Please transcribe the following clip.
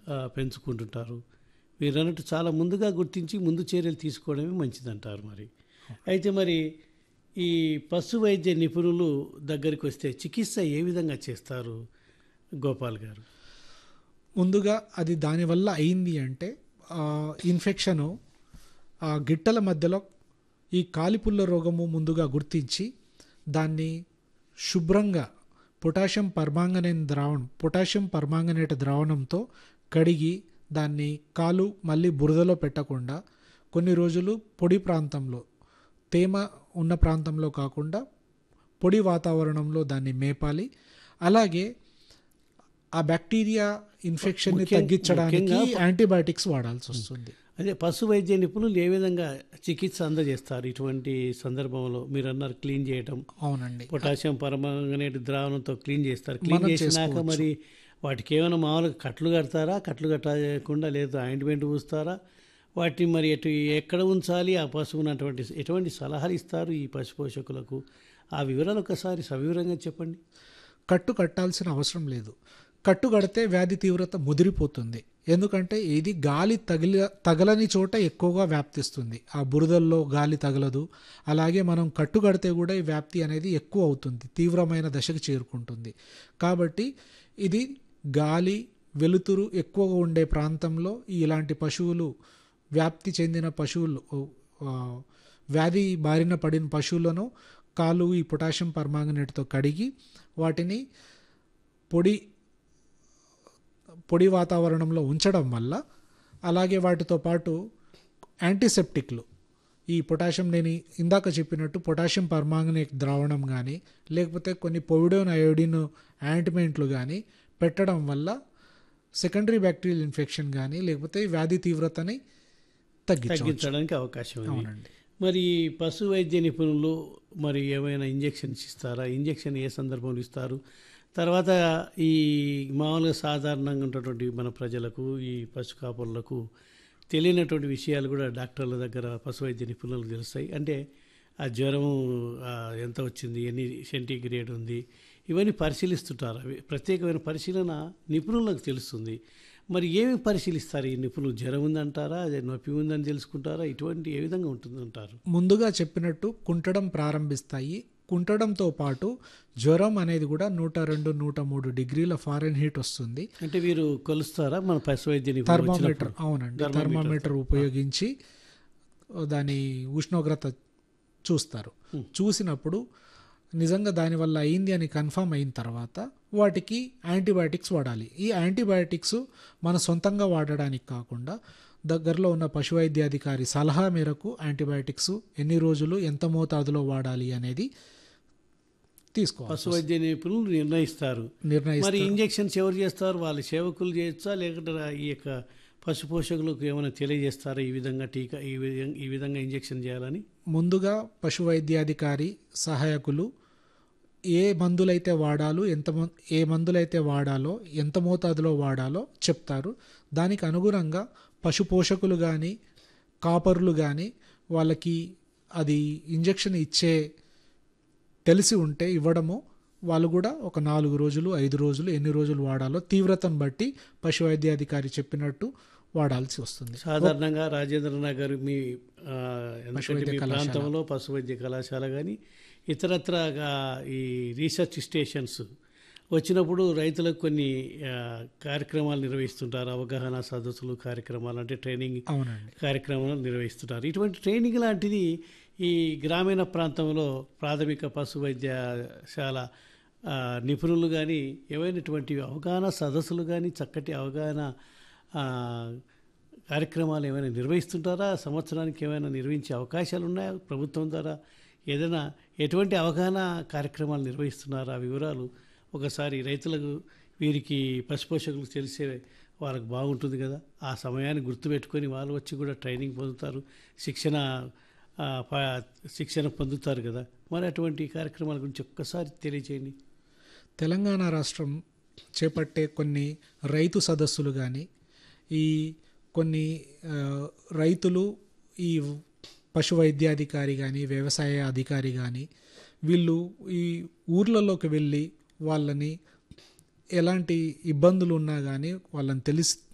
ఆ, పెంచుకుంటుంటారు మీరు అన్నట్టు చాలా ముందుగా గుర్తించి ముందు చర్యలు తీసుకోవడమే మంచిదంటారు మరి అయితే మరి ఈ పశు వైద్య నిపుణులు దగ్గరికి వస్తే చికిత్స ఏ విధంగా చేస్తారు గోపాల్ గారు ముందుగా అది దానివల్ల అయింది అంటే ఆ, ఇన్ఫెక్షను ఆ గిట్టల మధ్యలో ఈ కాలిపుల్ల రోగము ముందుగా గుర్తించి దాన్ని శుభ్రంగా పొటాషియం పర్మాంగనేట్ ద్రావణం పొటాషియం పర్మాంగనేట్ ద్రావణంతో కడిగి దాన్ని కాలు మళ్ళీ బురదలో పెట్టకుండా కొన్ని రోజులు పొడి ప్రాంతంలో తేమ ఉన్న ప్రాంతంలో కాకుండా పొడి వాతావరణంలో దాన్ని మేపాలి అలాగే ఆ బ్యాక్టీరియా ఇన్ఫెక్షన్ని ముఖ్యం- తగ్గించడానికి ముఖ్యంగా యాంటీబయాటిక్స్ వాడాల్సి వస్తుంది అదే పశు వైద్య నిపుణులు ఏ విధంగా చికిత్స అందజేస్తారు ఇటువంటి సందర్భంలో మీరు అన్నారు క్లీన్ చేయటం అవునండి పొటాషియం పరమాంగనేట్ ద్రావణంతో క్లీన్ చేస్తారు క్లీన్ మనం చేసినాక చేసుకోవచ్చు. మరి వాటికి ఏమైనా మామూలుగా కట్లు కడతారా కట్లు కట్టకుండా లేదా ఆయింట్మెంట్ పూస్తారా వాటిని మరి ఎటు ఎక్కడ ఉంచాలి ఆ పశువునటువంటి ఎటువంటి సలహాలు ఇస్తారు ఈ పశు పోషకులకు ఆ వివరాలు ఒకసారి సవివరంగా చెప్పండి కట్టు కట్టాల్సిన అవసరం లేదు కట్టు కడితే వ్యాధి తీవ్రత ముదిరిపోతుంది ఎందుకంటే ఇది గాలి తగిలి తగలని చోట ఎక్కువగా వ్యాప్తిస్తుంది ఆ బురదల్లో గాలి తగలదు అలాగే మనం కట్టు కడితే కూడా ఈ వ్యాప్తి అనేది ఎక్కువ అవుతుంది తీవ్రమైన దశకు చేరుకుంటుంది కాబట్టి ఇది గాలి వెలుతురు ఎక్కువగా ఉండే ప్రాంతంలో ఇలాంటి పశువులు వ్యాప్తి చెందిన పశువులు ఆ, వ్యాధి బారిన పడిన పశువులను కాలు ఈ పొటాషియం పర్మాంగనేట్తో కడిగి వాటిని పొడి పొడి వాతావరణంలో ఉంచడం వల్ల అలాగే వాటితో పాటు యాంటీసెప్టిక్లు ఈ పొటాషియం నేను ఇందాక చెప్పినట్టు పొటాషియం పర్మాంగనేట్ ద్రావణం కానీ లేకపోతే కొన్ని పొవిడోన్ అయోడిన్ యాంటిమెంట్లు కానీ పెట్టడం వల్ల సెకండరీ బ్యాక్టీరియల్ ఇన్ఫెక్షన్ కానీ లేకపోతే వ్యాధి తీవ్రతని తగ్గించవచ్చు తగ్గించడానికి అవకాశం ఉంది అవునండి మరి పశు వైద్య నిపుణులు మరి ఏమైనా ఇంజెక్షన్స్ ఇస్తారా ఇంజెక్షన్ ఏ సందర్భంలో ఇస్తారు తర్వాత ఈ మామూలుగా సాధారణంగా ఉన్నటువంటి మన ప్రజలకు ఈ పశు కాపులకు తెలియనటువంటి విషయాలు కూడా డాక్టర్ల దగ్గర పశు వైద్య నిపుణులకు తెలుస్తాయి అంటే ఆ జ్వరం ఆ, ఎంత వచ్చింది ఎన్ని సెంటీగ్రేడ్ ఉంది ఇవన్నీ పరిశీలిస్తుంటారు అవి ప్రత్యేకమైన పరిశీలన నిపుణులకు తెలుస్తుంది మరి ఏమి పరిశీలిస్తారు ఈ నిపుణులు జ్వరం ఉందంటారా అదే నొప్పి ఉందని తెలుసుకుంటారా ఇటువంటి ఏ విధంగా ఉంటుందంటారు ముందుగా చెప్పినట్టు కుంటడం ప్రారంభిస్తాయి కుంటడంతో పాటు జ్వరం అనేది కూడా నూట రెండు నూట మూడు డిగ్రీల ఫారెన్ హీట్ వస్తుంది అంటే వీరు కొలుస్తారా మన పశు వైద్య నిపుణులు థర్మామీటర్ వచ్చినప్పుడు? అవునండి థర్మామీటర్. థర్మామీటర్ ఉపయోగించి దాని ఉష్ణోగ్రత చూస్తారు చూసినప్పుడు నిజంగా దానివల్ల అయింది అని కన్ఫర్మ్ అయిన తర్వాత వాటికి యాంటీబయాటిక్స్ వాడాలి ఈ యాంటీబయాటిక్స్ మన సొంతంగా వాడడానికి కాకుండా దగ్గరలో ఉన్న పశు వైద్యాధికారి సలహా మేరకు యాంటీబయాటిక్స్ ఎన్ని రోజులు ఎంత మోతాదులో వాడాలి అనేది తీసుకోవాలి పశు వైద్య నిపుణులు నిర్ణయిస్తారు మరి నిర్ణయిస్తారు ఇంజెక్షన్స్ ఎవరు చేస్తారు వాళ్ళ సేవకులు చేయొచ్చా లేకుంటే ఈ యొక్క పశు పోషకులకు ఏమైనా తెలియజేస్తారా ఈ విధంగా టీకా ఈ విధంగా ఈ విధంగా ఇంజెక్షన్ చేయాలని ముందుగా పశు వైద్యాధికారి సహాయకులు ఏ మందులైతే వాడాలో ఎంత మం- ఏ మందులైతే వాడాలో ఎంత మోతాదులో వాడాలో చెప్తారు దానికి అనుగుణంగా పశు పోషకులు కానీ కాపరులు కానీ వాళ్ళకి అది ఇంజెక్షన్ ఇచ్చే తెలిసి ఉంటే ఇవ్వడము వాళ్ళు కూడా ఒక నాలుగు రోజులు ఐదు రోజులు ఎన్ని రోజులు వాడాలో తీవ్రతను బట్టి పశు వైద్యాధికారి చెప్పినట్టు వాడాల్సి వస్తుంది సాధారణంగా రాజేంద్ర నగర్ మీ ఆ, ఎందుకంటే పశువైద్య మీ కళాశాల. ప్రాంతంలో పశు వైద్య కళాశాల కానీ ఇతరత్రగా ఈ రీసెర్చ్ స్టేషన్స్ వచ్చినప్పుడు రైతులకు కొన్ని ఆ, కార్యక్రమాలు నిర్వహిస్తుంటారు అవగాహన సదస్సులు కార్యక్రమాలు అంటే ట్రైనింగ్ అవునండి కార్యక్రమాలు నిర్వహిస్తుంటారు ఇటువంటి ట్రైనింగ్ లాంటిది ఈ గ్రామీణ ప్రాంతంలో ప్రాథమిక పశు వైద్యశాల ఆ, నిపుణులు కానీ ఏవైనటువంటి అవగాహన సదస్సులు కానీ చక్కటి అవగాహన ఆ, కార్యక్రమాలు ఏమైనా నిర్వహిస్తుంటారా సంవత్సరానికి ఏమైనా నిర్వహించే అవకాశాలు ఉన్నాయా ప్రభుత్వం ద్వారా ఏదైనా ఎటువంటి అవగాహన కార్యక్రమాలు నిర్వహిస్తున్నారా ఆ వివరాలు ఒకసారి రైతులకు వీరికి పశుపోషకులకు తెలిసే వాళ్ళకి బాగుంటుంది కదా ఆ సమయాన్ని గుర్తుపెట్టుకొని వాళ్ళు వచ్చి కూడా ట్రైనింగ్ పొందుతారు శిక్షణ ఆ, ప- శిక్షణ పొందుతారు కదా మరి అటువంటి కార్యక్రమాల గురించి ఒక్కసారి తెలియచేయండి తెలంగాణ రాష్ట్రం చేపట్టే కొన్ని రైతు సదస్సులు కానీ ఈ కొన్ని ఆ, రైతులు ఈ పశు వైద్యాధికారి కానీ వ్యవసాయ అధికారి కానీ వీళ్ళు ఈ ఊర్లలోకి వెళ్ళి వాళ్ళని ఎలాంటి ఇబ్బందులు ఉన్నా కానీ వాళ్ళని తెలిసి